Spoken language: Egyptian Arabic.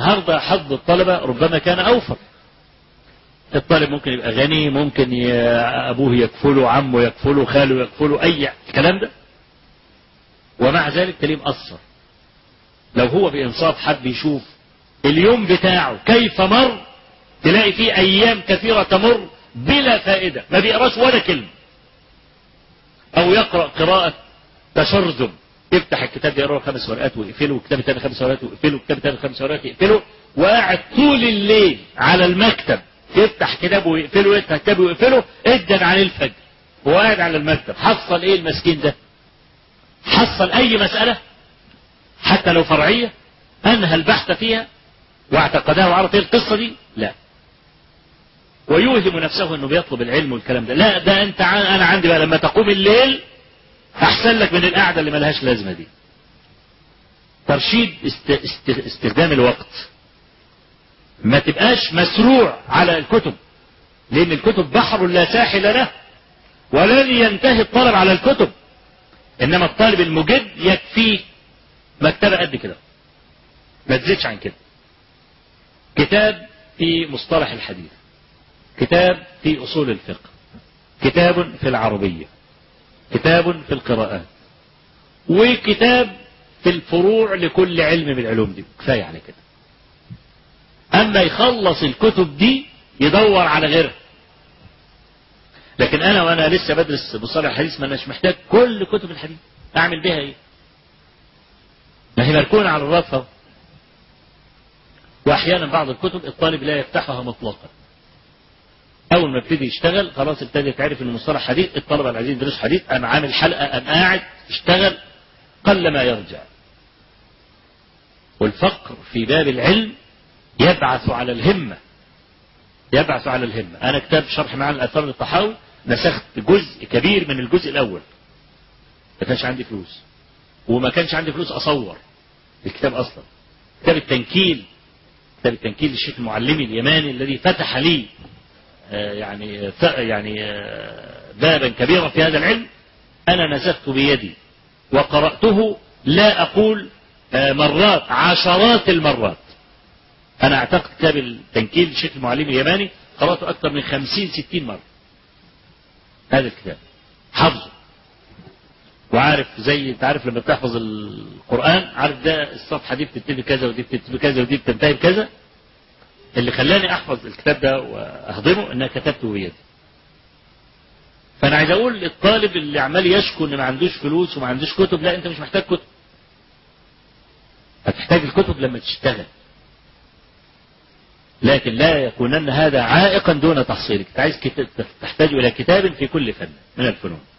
النهاردة حظ الطلبة ربما كان أوفر الطالب ممكن يبقى غني ممكن ي... أبوه يكفله عمه يكفله خاله يكفله أي الكلام ده ومع ذلك تلاقيه مقصر لو هو بإنصاف حب يشوف اليوم بتاعه كيف مر تلاقي فيه أيام كثيرة تمر بلا فائدة ما بيقراش ولا كلمة أو يقرأ قراءة تشرذم يفتح الكتاب يقرأ خمس ورقات ويقفله وكتاب تاني خمس ورقات ويقفله وكتاب تاني خمس ورقات يقفله وقاعد طول الليل على المكتب يفتح كتابه ويقفله يفتح كتابه ويقفله ادى عن الفجر هو قاعد على المكتب حصل ايه المسكين ده حصل اي مسألة حتى لو فرعية انهى البحث فيها واعتقدها وعرف ايه القصة دي لا ويوهم نفسه انه بيطلب العلم والكلام ده لا ده انت ع... انا عندي بقى لما تقوم الليل احسن لك من القعده اللي ملهاش لازمه دي ترشيد است... است... استخدام الوقت ما تبقاش مسروع على الكتب لان الكتب بحر لا ساحل له ولن ينتهي الطلب على الكتب انما الطالب المجد يكفيه مكتبه قد كده ما تزيدش عن كده كتاب في مصطلح الحديث كتاب في أصول الفقه كتاب في العربية كتاب في القراءات وكتاب في الفروع لكل علم من العلوم دي كفاية على كده أما يخلص الكتب دي يدور على غيرها لكن أنا وأنا لسه بدرس مصطلح الحديث ما أناش محتاج كل كتب الحديث أعمل بها إيه ما هي مركونة على الرف أهو. وأحيانا بعض الكتب الطالب لا يفتحها مطلقا اول ما ابتدي يشتغل خلاص ابتدي تعرف ان مصطلح حديث الطلبه اللي عايزين يدرسوا حديث انا عامل حلقه انا قاعد اشتغل قل ما يرجع والفقر في باب العلم يبعث على الهمه يبعث على الهمه انا كتاب شرح معاني الاثار للطحاوي نسخت جزء كبير من الجزء الاول ما كانش عندي فلوس وما كانش عندي فلوس اصور الكتاب اصلا كتاب التنكيل كتاب التنكيل للشيخ المعلمي اليماني الذي فتح لي يعني يعني بابا كبيرا في هذا العلم أنا نسخت بيدي وقرأته لا أقول مرات عشرات المرات أنا أعتقد كتاب التنكيل للشيخ المعلم اليماني قرأته أكثر من خمسين ستين مرة هذا الكتاب حفظه وعارف زي انت عارف لما بتحفظ القرآن عارف ده الصفحة دي بتبتدي كذا ودي بتبتدي كذا ودي بتنتهي بكذا اللي خلاني احفظ الكتاب ده واهضمه ان كتبته بيدي فانا عايز اقول للطالب اللي عمال يشكو ان ما عندوش فلوس وما عندوش كتب لا انت مش محتاج كتب هتحتاج الكتب لما تشتغل لكن لا يكونن هذا عائقا دون تحصيلك انت عايز كتاب تحتاج الى كتاب في كل فن من الفنون